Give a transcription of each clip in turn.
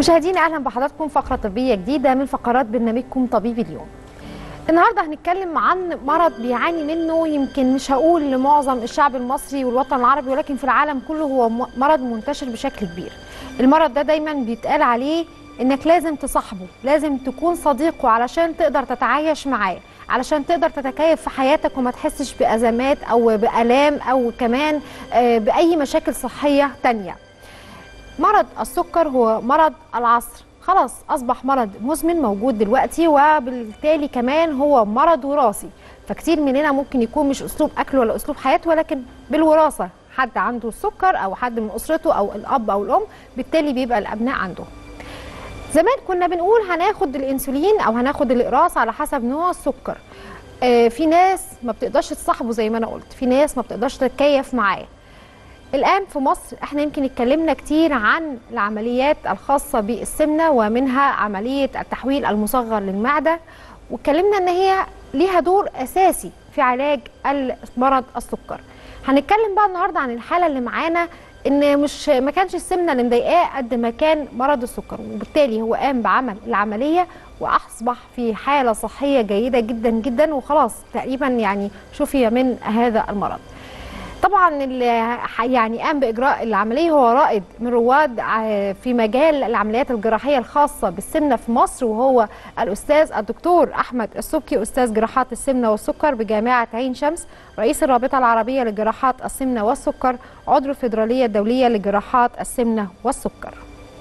مشاهدينا اهلا بحضراتكم فقره طبيه جديده من فقرات برنامجكم طبيب اليوم. النهارده هنتكلم عن مرض بيعاني منه يمكن مش هقول لمعظم الشعب المصري والوطن العربي ولكن في العالم كله هو م- مرض منتشر بشكل كبير. المرض ده دايما بيتقال عليه انك لازم تصاحبه، لازم تكون صديقه علشان تقدر تتعايش معاه، علشان تقدر تتكيف في حياتك وما تحسش بازمات او بالام او كمان آه، باي مشاكل صحيه تانيه. مرض السكر هو مرض العصر خلاص اصبح مرض مزمن موجود دلوقتي وبالتالي كمان هو مرض وراثي فكتير مننا ممكن يكون مش اسلوب اكل ولا اسلوب حياه ولكن بالوراثه حد عنده السكر او حد من اسرته او الاب او الام بالتالي بيبقى الابناء عنده زمان كنا بنقول هناخد الانسولين او هناخد الاقراص على حسب نوع السكر آه، في ناس ما بتقدرش تصاحبه زي ما انا قلت في ناس ما بتقدرش تتكيف معاه الآن في مصر احنا يمكن اتكلمنا كتير عن العمليات الخاصة بالسمنة ومنها عملية التحويل المصغر للمعدة واتكلمنا ان هي ليها دور اساسي في علاج مرض السكر هنتكلم بقى النهارده عن الحالة اللي معانا ان مش ما كانش السمنة اللي مضايقاه قد ما كان مرض السكر وبالتالي هو قام بعمل العملية واصبح في حالة صحية جيدة جدا جدا وخلاص تقريبا يعني شفي من هذا المرض طبعا اللي ح- يعني قام باجراء العمليه هو رائد من رواد ع- في مجال العمليات الجراحيه الخاصه بالسمنه في مصر وهو الاستاذ الدكتور احمد السبكي استاذ جراحات السمنه والسكر بجامعه عين شمس رئيس الرابطه العربيه لجراحات السمنه والسكر عضو الفيدراليه الدوليه لجراحات السمنه والسكر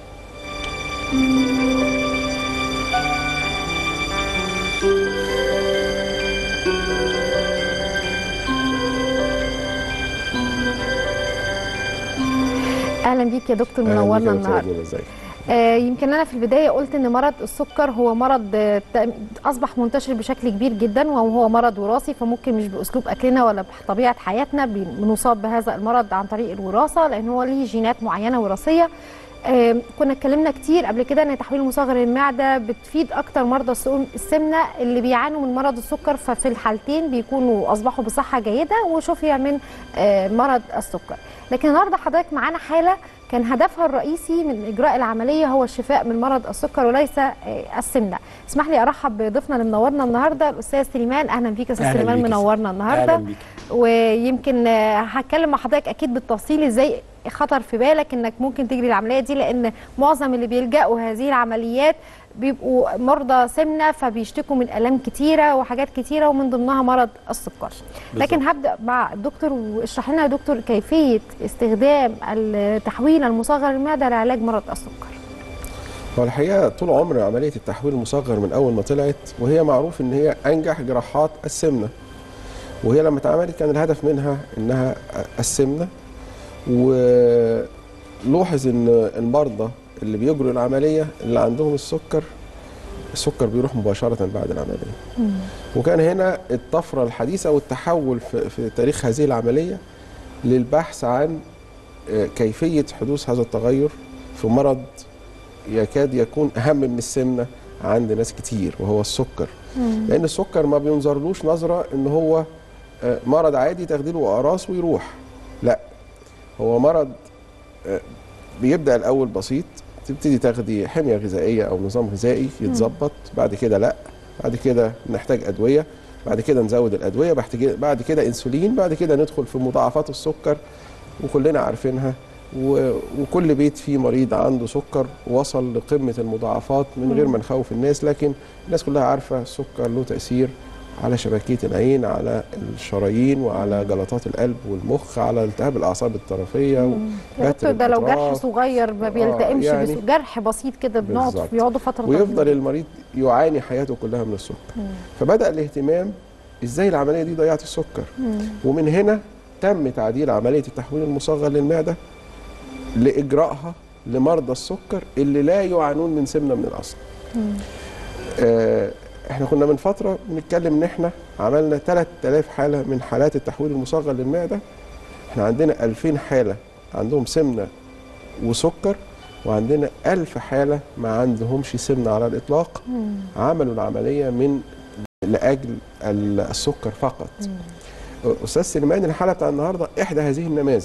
اهلا بيك يا دكتور منورنا النهارده ازيك آه، يمكن انا في البدايه قلت ان مرض السكر هو مرض آه، ت- اصبح منتشر بشكل كبير جدا وهو مرض وراثي فممكن مش باسلوب اكلنا ولا بطبيعه حياتنا بن- بنصاب بهذا المرض عن طريق الوراثه لان هو ليه جينات معينه وراثيه آه، كنا اتكلمنا كتير قبل كده ان تحويل مصغر المعده بتفيد اكتر مرضى السم- السمنه اللي بيعانوا من مرض السكر ففي الحالتين بيكونوا اصبحوا بصحه جيده وشفي من آه، مرض السكر لكن النهارده حضرتك معانا حاله كان هدفها الرئيسي من اجراء العمليه هو الشفاء من مرض السكر وليس آه، السمنه اسمح لي ارحب بضيفنا اللي منورنا النهارده الاستاذ سليمان اهلا بيك يا استاذ أهلاً سليمان بيك يا منورنا النهارده اهلا بيك ويمكن آه، هتكلم مع حضرتك اكيد بالتفصيل ازاي خطر في بالك انك ممكن تجري العمليه دي لان معظم اللي بيلجأوا هذه العمليات بيبقوا مرضى سمنه فبيشتكوا من الام كتيره وحاجات كتيره ومن ضمنها مرض السكر لكن هبدا مع الدكتور واشرح لنا يا دكتور كيفيه استخدام التحويل المصغر للمعده لعلاج مرض السكر هو الحقيقه طول عمر عمليه التحويل المصغر من اول ما طلعت وهي معروف ان هي انجح جراحات السمنه وهي لما اتعملت كان الهدف منها انها السمنه ولوحظ ان المرضى اللي بيجروا العمليه اللي عندهم السكر السكر بيروح مباشره بعد العمليه وكان هنا الطفره الحديثه والتحول في, في تاريخ هذه العمليه للبحث عن آه، كيفيه حدوث هذا التغير في مرض يكاد يكون اهم من السمنه عند ناس كتير وهو السكر لان السكر ما بينظرلوش نظره ان هو آه، مرض عادي تاخدي له اقراص ويروح لا هو مرض آه، بيبدا الاول بسيط تبتدي تاخدي حميه غذائيه او نظام غذائي يتظبط بعد كده لا بعد كده نحتاج ادويه بعد كده نزود الادويه بعد كده بعد كده انسولين بعد كده ندخل في مضاعفات السكر وكلنا عارفينها و- وكل بيت فيه مريض عنده سكر وصل لقمه المضاعفات من غير ما نخوف الناس لكن الناس كلها عارفه السكر له تاثير على شبكيه العين على الشرايين وعلى جلطات القلب والمخ على التهاب الاعصاب الطرفيه يا بتر دكتور ده لو جرح الأطراف. صغير ما بيلتئمش يعني- يعني جرح بسيط كده بنقعد بالظبط. بيقعدوا فتره ويفضل طويلة. المريض يعاني حياته كلها من السكر فبدا الاهتمام ازاي العمليه دي ضيعت السكر ومن هنا تم تعديل عمليه التحويل المصغر للمعده لاجرائها لمرضى السكر اللي لا يعانون من سمنه من الاصل آه احنا كنا من فتره بنتكلم ان احنا عملنا 3000 حاله من حالات التحويل المصغر للمعده احنا عندنا 2000 حاله عندهم سمنه وسكر وعندنا ألف حالة ما عندهمش سمنة على الإطلاق عملوا العملية من لأجل ال- السكر فقط أستاذ سليمان الحالة بتاع النهاردة إحدى هذه النماذج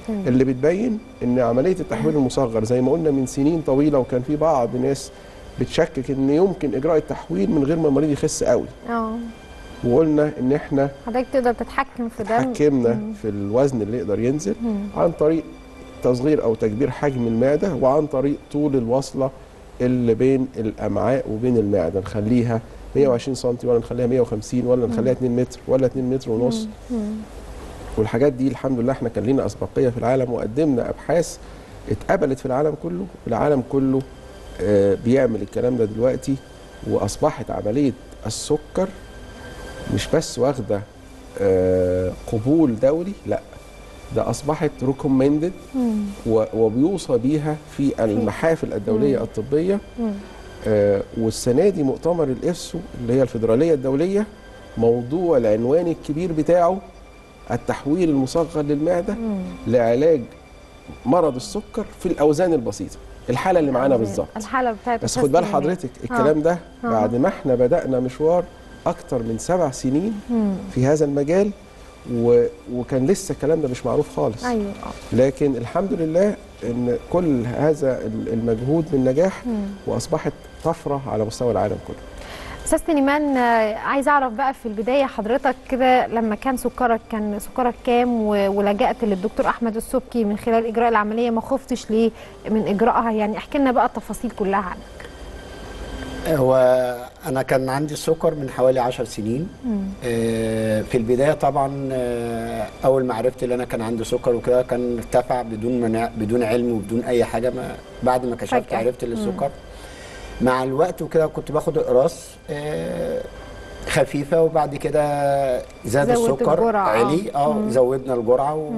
مم. اللي بتبين ان عمليه التحويل المصغر زي ما قلنا من سنين طويله وكان في بعض ناس بتشكك ان يمكن اجراء التحويل من غير ما المريض يخس قوي اه وقلنا ان احنا حضرتك تقدر تتحكم في ده حكمنا مم. في الوزن اللي يقدر ينزل مم. عن طريق تصغير او تكبير حجم المعده وعن طريق طول الوصله اللي بين الامعاء وبين المعده نخليها 120 سم ولا نخليها 150 ولا نخليها 2 متر ولا 2 متر ونص مم. والحاجات دي الحمد لله احنا كان لينا اسبقيه في العالم وقدمنا ابحاث اتقبلت في العالم كله العالم كله آه، بيعمل الكلام ده دلوقتي واصبحت عمليه السكر مش بس واخده آه، قبول دولي لا ده اصبحت ريكومندد مم. وبيوصى بيها في المحافل الدوليه مم. الطبيه مم. آه، والسنه دي مؤتمر الافسو اللي هي الفيدراليه الدوليه موضوع العنوان الكبير بتاعه التحويل المصغر للمعده مم. لعلاج مرض السكر في الاوزان البسيطه الحاله اللي معانا بالظبط الحاله بتاعت بس أستاذ خد بال سليمان. حضرتك الكلام ده آه. بعد ما احنا بدانا مشوار اكتر من سبع سنين مم. في هذا المجال و... وكان لسه الكلام ده مش معروف خالص ايوه آه. لكن الحمد لله ان كل هذا المجهود من نجاح مم. واصبحت طفره على مستوى العالم كله استاذ سليمان آه، عايز اعرف بقى في البدايه حضرتك كده لما كان سكرك كان سكرك كام و- ولجأت للدكتور احمد السبكي من خلال اجراء العمليه ما خفتش ليه من اجراءها يعني احكي لنا بقى التفاصيل كلها عنك هو انا كان عندي السكر من حوالي 10 سنين مم. آه، في البدايه طبعا آه، اول ما عرفت ان انا كان عندي سكر وكده كان ارتفع بدون منع بدون علم وبدون اي حاجه ما بعد ما كشفت فجأة. عرفت ان السكر مع الوقت وكده كنت باخد اقراص آه، خفيفه وبعد كده زاد زودت السكر الجرعة، آه. علي اه مم. زودنا الجرعه و...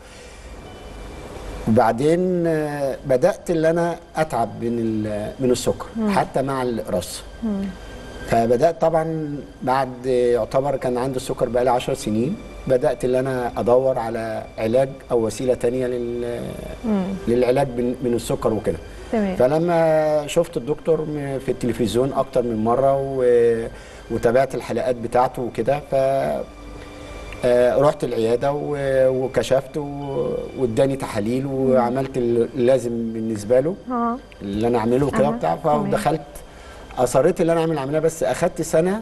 وبعدين آه، بدات ان انا اتعب من ال- من السكر حتى مع الاقراص مم. فبدات طبعا بعد يعتبر كان عندي السكر بقالي 10 سنين بدات ان انا ادور على علاج او وسيله تانية لل مم. للعلاج من من السكر وكده تمام فلما شفت الدكتور م- في التلفزيون اكتر من مره و... وتابعت الحلقات بتاعته وكده ف آه، رحت العياده و- وكشفت و- واداني تحاليل وعملت اللازم بالنسبه له اه اللي انا اعمله كده أها، بتاع تمام. فدخلت اصريت ان انا اعمل عمليه بس اخدت سنه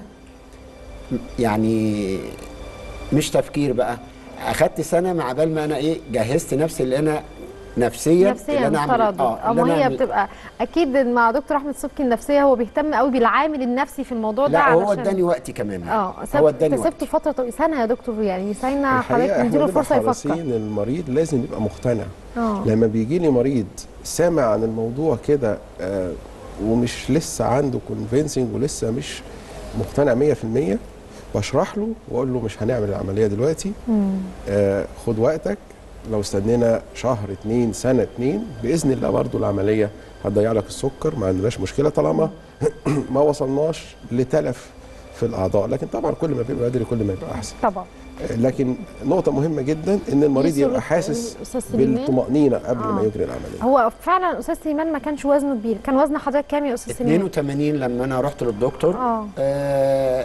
يعني مش تفكير بقى اخدت سنه مع بال ما انا ايه جهزت نفسي اللي انا نفسيا نفسيا اللي انا اعمل تردد اه اللي ما أنا هي أعمل- بتبقى اكيد مع دكتور احمد سبكي النفسيه هو بيهتم قوي بالعامل النفسي في الموضوع ده لا هو علشان- اداني وقتي كمان اه هو سبت اداني سبت وقتي فتره طويله سنه يا دكتور يعني سنه الحقيقه حضرتك احنا نديله بنبقى فرصه يفكر حريصين المريض لازم يبقى مقتنع اه لما بيجي لي مريض سامع عن الموضوع كده آه، ومش لسه عنده كونفينسنج ولسه مش مقتنع 100% بشرح له واقول له مش هنعمل العمليه دلوقتي مم. آه، خد وقتك لو استنينا شهر اتنين سنه اتنين باذن الله برضو العمليه هتضيع لك السكر ما عندناش مشكله طالما ما وصلناش لتلف في الاعضاء لكن طبعا كل ما بيبقى بدري كل ما يبقى احسن طبعا آه، لكن نقطه مهمه جدا ان المريض دي يبقى صورة حاسس الأستاذ سليمان. بالطمانينه قبل آه. ما يجري العمليه هو فعلا استاذ سليمان ما كانش وزنه كبير كان وزن حضرتك كام يا استاذ سليمان 82 لما انا رحت للدكتور اه آه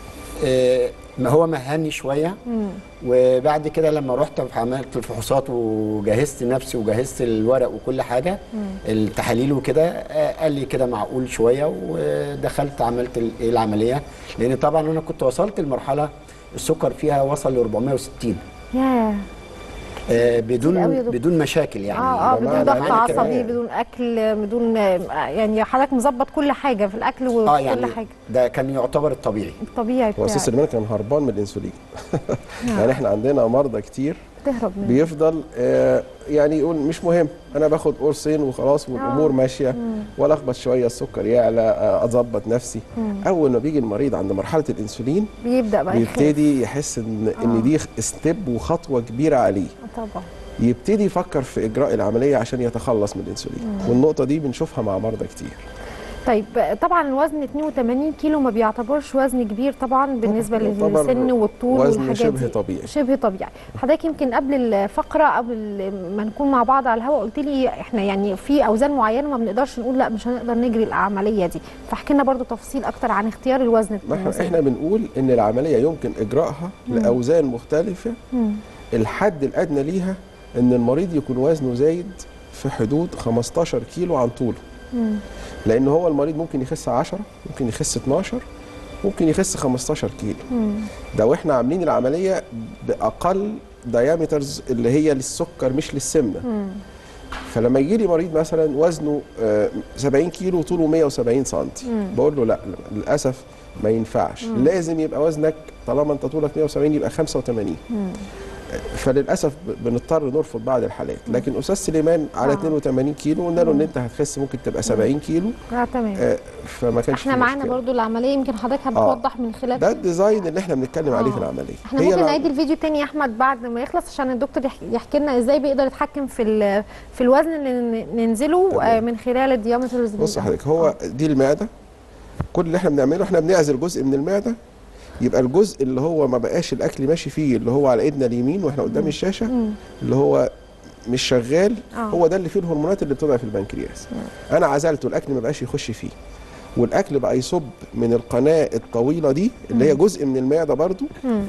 آه ما هو مهني شويه مم. وبعد كده لما رحت عملت الفحوصات وجهزت نفسي وجهزت الورق وكل حاجه التحاليل وكده آه، قال لي كده معقول شويه ودخلت عملت ال- إيه العمليه لان طبعا انا كنت وصلت لمرحله السكر فيها وصل ل 460 ياه آه، قوي يا بدون دكتور. بدون مشاكل يعني اه اه بدون معنى- ضغط معنى عصبي كمان. بدون اكل بدون آه، يعني حضرتك مظبط كل حاجه في الاكل وفي اه كل يعني حاجه ده كان يعتبر الطبيعي الطبيعي هو استاذ بتاعك سليمان كان هربان من الانسولين يعني احنا عندنا مرضى كتير تهرب منه بيفضل آه، يعني يقول مش مهم انا باخد قرصين وخلاص والامور ماشيه ولا اخبط شويه السكر يعلى آه، اظبط نفسي اول ما بيجي المريض عند مرحله الانسولين بيبدا بقى يخاف بيبتدي يحس ان ان دي ستيب وخطوه كبيره عليه طبعا يبتدي يفكر في اجراء العمليه عشان يتخلص من الانسولين والنقطه دي بنشوفها مع مرضى كتير طيب طبعا الوزن 82 كيلو ما بيعتبرش وزن كبير طبعا بالنسبه يعتبر للسن والطول وزن والحاجات شبه دي. طبيعي. شبه طبيعي حضرتك يمكن قبل الفقره قبل ما نكون مع بعض على الهواء قلت لي احنا يعني في اوزان معينه ما بنقدرش نقول لا مش هنقدر نجري العمليه دي فاحكي لنا برضو تفاصيل اكتر عن اختيار الوزن ما احنا المناسب. احنا بنقول ان العمليه يمكن اجراءها لاوزان مختلفه مم. الحد الادنى ليها ان المريض يكون وزنه زايد في حدود 15 كيلو عن طوله مم. لان هو المريض ممكن يخس 10 ممكن يخس 12 ممكن يخس 15 كيلو مم. ده واحنا عاملين العمليه باقل دايمترز اللي هي للسكر مش للسمنه مم. فلما يجي لي مريض مثلا وزنه آه، 70 كيلو وطوله 170 سم مم. بقول له لا للاسف ما ينفعش لازم يبقى وزنك طالما انت طولك 170 يبقى 85 مم. فللاسف ب- بنضطر نرفض بعض الحالات لكن استاذ سليمان على آه. 82 كيلو قلنا له ان انت هتخس ممكن تبقى 70 كيلو اه تمام آه، فما كانش احنا في معانا مشكلة. برضو العمليه يمكن حضرتك هتوضح من خلال ده الديزاين اللي احنا بنتكلم عليه آه. في العمليه احنا ممكن الع- نعيد الفيديو تاني يا احمد بعد ما يخلص عشان الدكتور يح- يحكي لنا ازاي بيقدر يتحكم في ال- في الوزن اللي ن- ننزله تمام. آه، من خلال الديامترز بص يا حضرتك هو دي المعده كل اللي احنا بنعمله احنا بنعزل جزء من المعده يبقى الجزء اللي هو ما بقاش الاكل ماشي فيه اللي هو على ايدنا اليمين واحنا قدام الشاشه اللي هو مش شغال آه. هو ده اللي فيه الهرمونات اللي بتضعف البنكرياس انا عزلته الاكل ما بقاش يخش فيه والاكل بقى يصب من القناه الطويله دي اللي هي جزء من المعده برضو مم.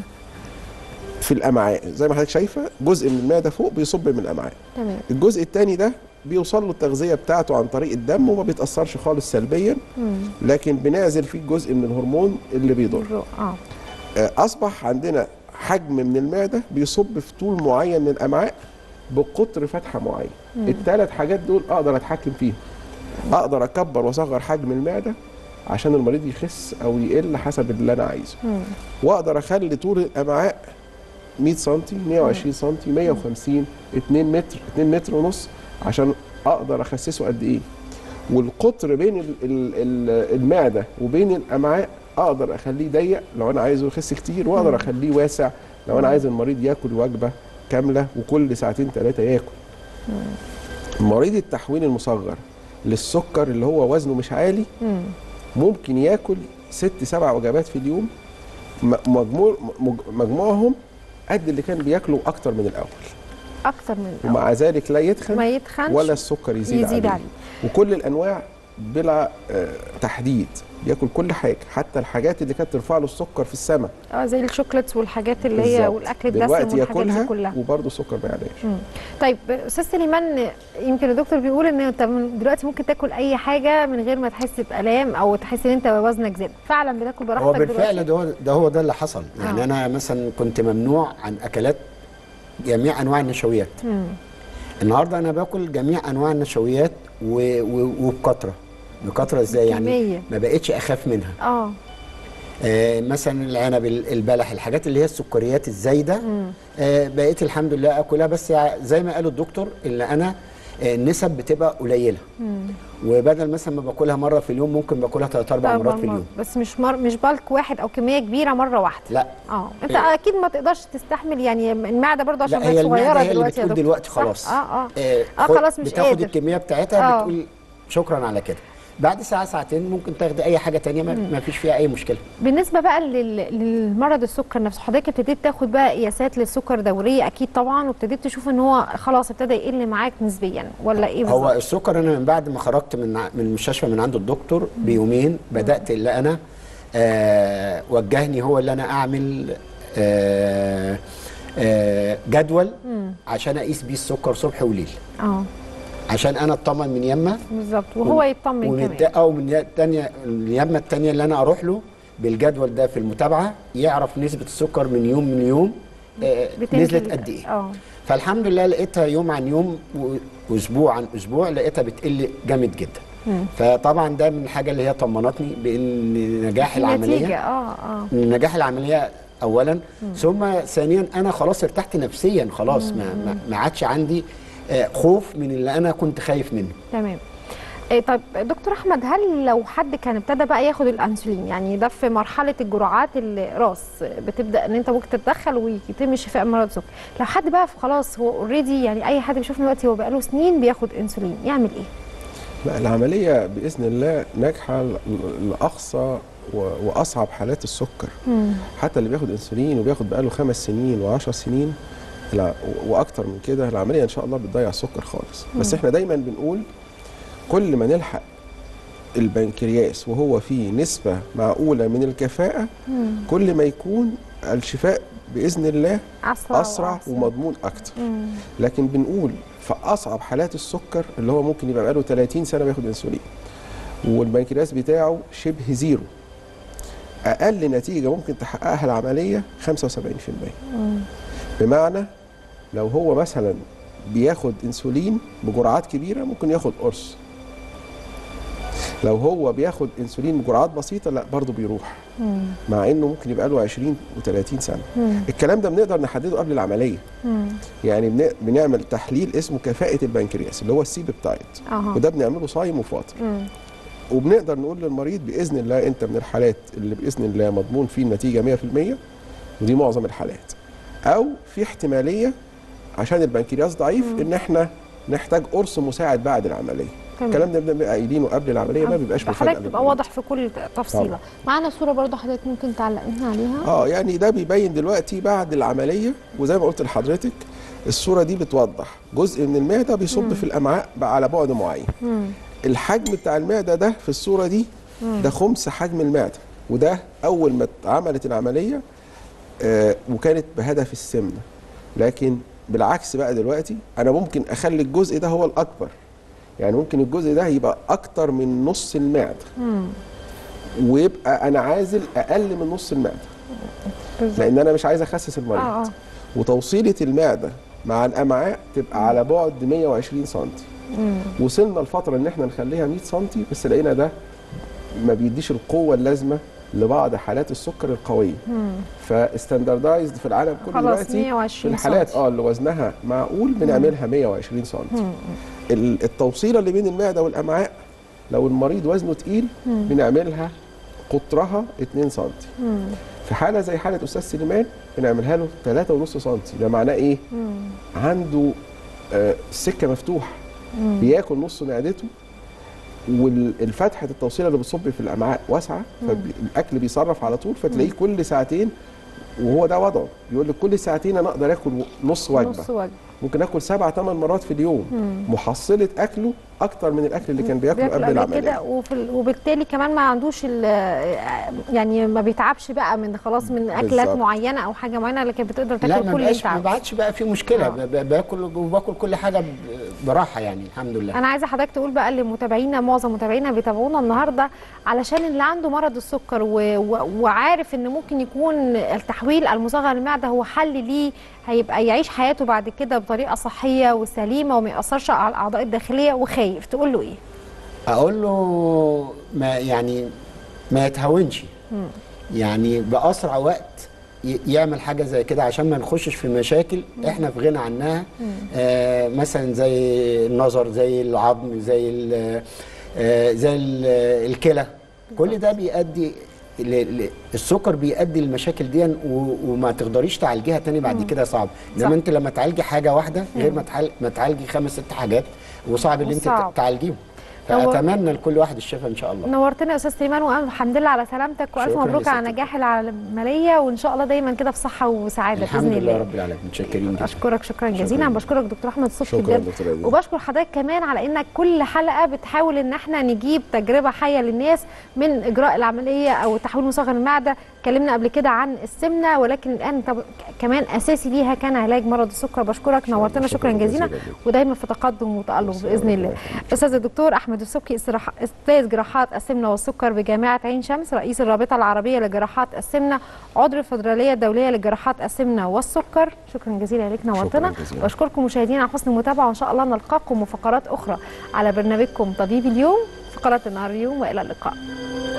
في الامعاء زي ما حضرتك شايفه جزء من المعده فوق بيصب من الامعاء تمام الجزء الثاني ده بيوصل له التغذيه بتاعته عن طريق الدم وما بيتاثرش خالص سلبيا مم. لكن بنعزل فيه جزء من الهرمون اللي بيضر الرو- اه آه، اصبح عندنا حجم من المعده بيصب في طول معين من الامعاء بقطر فتحه معين الثلاث حاجات دول اقدر اتحكم فيهم اقدر اكبر واصغر حجم المعده عشان المريض يخس او يقل حسب اللي انا عايزه مم. واقدر اخلي طول الامعاء 100 سم 120 سم 150 2 متر 2 متر ونص عشان اقدر اخسسه قد ايه والقطر بين ال- ال- ال- المعده وبين الامعاء اقدر اخليه ضيق لو انا عايزه يخس كتير واقدر اخليه واسع لو انا عايز المريض ياكل وجبه كامله وكل ساعتين ثلاثه ياكل مريض التحويل المصغر للسكر اللي هو وزنه مش عالي مم. ممكن ياكل ست سبع وجبات في اليوم م- مجموع مج- مجموعهم قد اللي كان بياكله اكتر من الاول اكتر من الأول. ومع ذلك لا يتخن ما يتخنش ولا السكر يزيد, يزيد عليه. عليه. وكل الانواع بلا آه، تحديد ياكل كل حاجه حتى الحاجات اللي كانت ترفع له السكر في السماء اه زي الشوكليتس والحاجات اللي هي بالظبط. والاكل الدسم دلوقتي والحاجات دي ياكلها كلها وبرضه السكر ما يعلاش مم. طيب استاذ سليمان يمكن الدكتور بيقول ان انت من دلوقتي ممكن تاكل اي حاجه من غير ما تحس بالام او تحس ان انت وزنك زاد فعلا بتاكل براحتك هو بالفعل دلوقتي؟ ده هو ده هو ده اللي حصل يعني آه. انا مثلا كنت ممنوع عن اكلات جميع انواع النشويات مم. النهارده انا باكل جميع انواع النشويات و... و... وبكثره بكثره ازاي يعني كمية. ما بقتش اخاف منها اه آه مثلا العنب ال- البلح الحاجات اللي هي السكريات الزايده مم. آه بقيت الحمد لله اكلها بس زي ما قال الدكتور اللي انا آه النسب بتبقى قليله مم. وبدل مثلا ما باكلها مره في اليوم ممكن باكلها ثلاث اربع طبعاً مرات في مر- اليوم بس مش مر... مش بالك واحد او كميه كبيره مره واحده لا اه انت إيه. اكيد ما تقدرش تستحمل يعني المعده برضه عشان لا هي بقت المعده صغيره هي اللي دلوقتي يا بتقول دكتور دلوقتي صح؟ خلاص اه اه آه اه خد- خلاص مش بتاخد قادر الكميه بتاعتها آه. بتقول شكرا على كده بعد ساعه ساعتين ممكن تاخدي اي حاجه تانية ما, ما فيش فيها اي مشكله بالنسبه بقى لل... للمرض السكر نفسه حضرتك ابتديت تاخد بقى قياسات للسكر دوريه اكيد طبعا وابتديت تشوف ان هو خلاص ابتدى يقل معاك نسبيا ولا ايه هو بالظبط؟ السكر انا من بعد ما خرجت من ع- من المستشفى من عند الدكتور بيومين بدات اللي انا آه وجهني هو اللي انا اعمل آه آه جدول عشان اقيس بيه السكر صبح وليل اه عشان انا اطمن من يمه بالظبط وهو يطمن ومن كمان الت- او من الثانيه اليمه الثانيه اللي انا اروح له بالجدول ده في المتابعه يعرف نسبه السكر من يوم من يوم آه بتنزل نزلت قد ايه اه فالحمد لله لقيتها يوم عن يوم و- واسبوع عن اسبوع لقيتها بتقل جامد جدا مم. فطبعا ده من الحاجه اللي هي طمنتني بان نجاح في نتيجه العمليه اه اه نجاح العمليه اولا ثم ثانيا انا خلاص ارتحت نفسيا خلاص ما ما- ما عادش عندي آه، خوف من اللي انا كنت خايف منه تمام إيه طيب دكتور احمد هل لو حد كان ابتدى بقى ياخد الانسولين يعني ده في مرحله الجرعات الراس بتبدا ان انت ممكن تتدخل ويتم شفاء مرض السكر لو حد بقى خلاص هو اوريدي يعني اي حد بيشوفنا دلوقتي هو بقاله سنين بياخد انسولين يعمل ايه لا العمليه باذن الله ناجحه ل- لاقصى و- واصعب حالات السكر مم. حتى اللي بياخد انسولين وبياخد بقاله خمس سنين وعشر سنين لا و- واكتر من كده العمليه ان شاء الله بتضيع السكر خالص بس احنا دايما بنقول كل ما نلحق البنكرياس وهو فيه نسبه معقوله من الكفاءه مم. كل ما يكون الشفاء باذن الله اسرع اسرع وأحسن. ومضمون اكتر مم. لكن بنقول في اصعب حالات السكر اللي هو ممكن يبقى بقاله 30 سنه بياخد انسولين والبنكرياس بتاعه شبه زيرو اقل نتيجه ممكن تحققها العمليه 75% بمعنى لو هو مثلا بياخد انسولين بجرعات كبيره ممكن ياخد قرص لو هو بياخد انسولين بجرعات بسيطه لا برضه بيروح مم. مع انه ممكن يبقى له 20 و30 سنه مم. الكلام ده بنقدر نحدده قبل العمليه مم. يعني بن- بنعمل تحليل اسمه كفاءه البنكرياس اللي هو السي بيبتايد اها وده بنعمله صايم وفاطر مم. وبنقدر نقول للمريض باذن الله انت من الحالات اللي باذن الله مضمون فيه النتيجه 100% ودي معظم الحالات او في احتماليه عشان البنكرياس ضعيف ان احنا نحتاج قرص مساعد بعد العمليه تمام. الكلام ده بنبقى قايلينه قبل العمليه ما بيبقاش مفاجاه حضرتك تبقى للمريض. واضح في كل تفصيله طبعا. معانا صوره برضه حضرتك ممكن تعلق لنا عليها اه يعني ده بيبين دلوقتي بعد العمليه وزي ما قلت لحضرتك الصوره دي بتوضح جزء من المعده بيصب في الامعاء بقى على بعد معين مم. الحجم بتاع المعده ده في الصوره دي ده خمس حجم المعده وده اول ما اتعملت العمليه آه وكانت بهدف السمنه لكن بالعكس بقى دلوقتي انا ممكن اخلي الجزء ده هو الاكبر يعني ممكن الجزء ده يبقى اكتر من نص المعده مم. ويبقى انا عازل اقل من نص المعده بالظبط لان انا مش عايز اخسس المريض اه اه وتوصيله المعده مع الامعاء تبقى على بعد 120 سم مم. وصلنا لفتره ان احنا نخليها 100 سم بس لقينا ده ما بيديش القوه اللازمه لبعض حالات السكر القويه مم. فاستاندردايزد في العالم كله خلاص دلوقتي في 120 الحالات سنتي. اه اللي وزنها معقول بنعملها 120 سم مم. ال- التوصيله اللي بين المعده والامعاء لو المريض وزنه تقيل مم. بنعملها قطرها 2 سم مم. في حاله زي حاله استاذ سليمان بنعملها له 3.5 سم ده معناه ايه مم. عنده آه، السكه مفتوحه مم. بياكل نص معدته والفتحه التوصيله اللي بتصب في الامعاء واسعه فالاكل بيصرف على طول فتلاقيه كل ساعتين وهو ده وضعه يقول لك كل ساعتين انا اقدر اكل نص وجبه نص وجبه ممكن اكل سبع ثمان مرات في اليوم مم. محصله اكله اكتر من الاكل اللي كان بياكله بياكل قبل قبل كده العمليه وفي ال- وبالتالي كمان ما عندوش ال- يعني ما بيتعبش بقى من خلاص من اكلات بالظبط. معينه او حاجه معينه لكن بتقدر لا تاكل ما كل اللي بقاش انت ما عاوزه بعدش بقى في مشكله آه. ب- ب- باكل وباكل كل حاجه ب- براحه يعني الحمد لله انا عايزه حضرتك تقول بقى لمتابعينا معظم متابعينا بيتابعونا النهارده علشان اللي عنده مرض السكر و... و... وعارف ان ممكن يكون التحويل المصغر للمعده هو حل ليه هيبقى يعيش حياته بعد كده بطريقه صحيه وسليمه وما ياثرش على الاعضاء الداخليه وخايف تقول له ايه اقول له ما يعني ما يتهاونش يعني باسرع وقت ي- يعمل حاجه زي كده عشان ما نخشش في مشاكل احنا في غنى عنها آه مثلا زي النظر زي العظم زي ال- آه زي ال- الكلى كل ده بيؤدي ل- ل- السكر بيؤدي المشاكل دي و- وما تقدريش تعالجيها تاني بعد كده صعب صح. انما انت لما تعالجي حاجه واحده غير ما تعال- ما تعالجي خمس ست حاجات وصعب ان انت وصعب. ت- تعالجيهم هو- فاتمنى لكل واحد الشفاء ان شاء الله نورتنا يا استاذ سليمان والحمد لله على سلامتك والف شكراً مبروك يا على ستي. نجاح العمليه وان شاء الله دايما كده في صحه وسعاده الحمد باذن لله الله رب العالمين متشكرين جدا اشكرك شكرا جزيلا شكراً. بشكرك دكتور احمد صبحي شكرا بجد دكتور عزيز. وبشكر حضرتك كمان على انك كل حلقه بتحاول ان احنا نجيب تجربه حيه للناس من اجراء العمليه او تحويل مصغر المعده اتكلمنا قبل كده عن السمنه ولكن الان طب كمان اساسي ليها كان علاج مرض السكر بشكرك نورتنا شكراً شكرا جزيلا جزيلاً. ودايما في تقدم وتالق شكراً. باذن الله استاذ الدكتور احمد السبكي استراح- استاذ جراحات السمنه والسكر بجامعه عين شمس رئيس الرابطه العربيه لجراحات السمنه عضو الفدراليه الدوليه لجراحات السمنه والسكر شكرا جزيلا لك نورتنا شكراً جزيلاً. بشكركم مشاهدينا على حسن المتابعه وان شاء الله نلقاكم وفقرات اخرى على برنامجكم طبيب اليوم فقرات النهار اليوم والى اللقاء